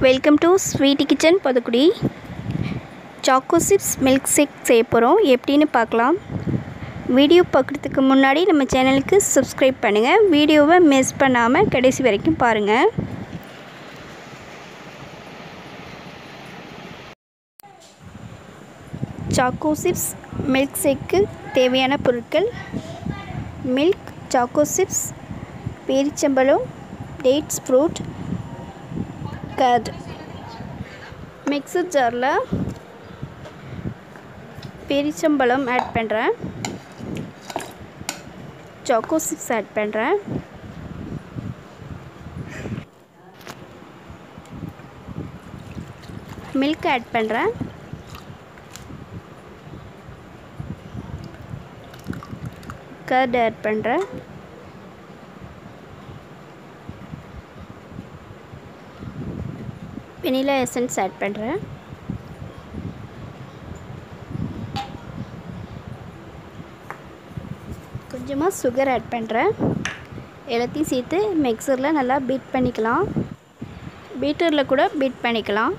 welcome to sweety kitchen பதுக்குடி choco chips milkshake செய்ய போகிறோம் எப்படின்னு பார்க்கலாம் வீடியோ பார்க்குறதுக்கு முன்னாடி நம்ம சேனலுக்கு சப்ஸ்கிரைப் பண்ணுங்கள் வீடியோவை மிஸ் பண்ணாமல் கடைசி வரைக்கும் பாருங்கள் சாக்கோ சிப்ஸ் மில்க் ஷேக்கு தேவையான பொருட்கள் மில்க் சாக்கோ சிப்ஸ் பேரிச்சம்பழம் டேட்ஸ் ஃப்ரூட் கர்ட் மிக்சர் ஜாரில் பேரிச்சம்பழம் ஆட் பண்ணுறேன் சாக்கோ சிப்ஸ் ஆட் பண்ணுறேன் மில்க் ஆட் பண்ணுறேன் கர்ட் ஆட் பண்ணுறேன் வெனிலா எசன்ஸ் ஆட் பண்ணுறேன் கொஞ்சமாக சுகர் ஆட் பண்ணுறேன் எல்லாத்தையும் சேர்த்து மிக்சரில் நல்லா பீட் பண்ணிக்கலாம் பீட்டரில் கூட பீட் பண்ணிக்கலாம்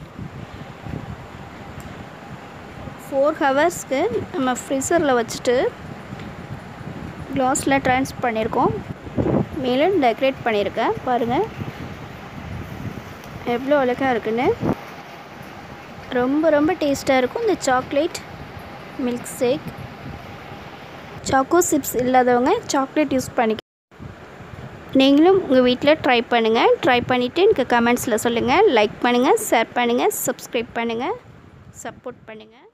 ஃபோர் ஹவர்ஸ்க்கு நம்ம ஃப்ரிசரில் வச்சுட்டு க்ளாஸில் ட்ரான்ஸ் பண்ணியிருக்கோம் மேலே டெக்கரேட் பண்ணியிருக்கேன் பாருங்கள் எவ்வளோ அழகாக இருக்குன்னு ரொம்ப ரொம்ப டேஸ்ட்டாக இருக்கும் இந்த chocolate milkshake choco chips இல்லாதவங்க சாக்லேட் யூஸ் பண்ணிக்க நீங்களும் உங்கள் வீட்டில் ட்ரை பண்ணுங்கள் ட்ரை பண்ணிவிட்டு எனக்கு கமெண்ட்ஸில் சொல்லுங்கள் லைக் பண்ணுங்கள் ஷேர் பண்ணுங்கள் சப்ஸ்கிரைப் பண்ணுங்கள் சப்போர்ட் பண்ணுங்கள்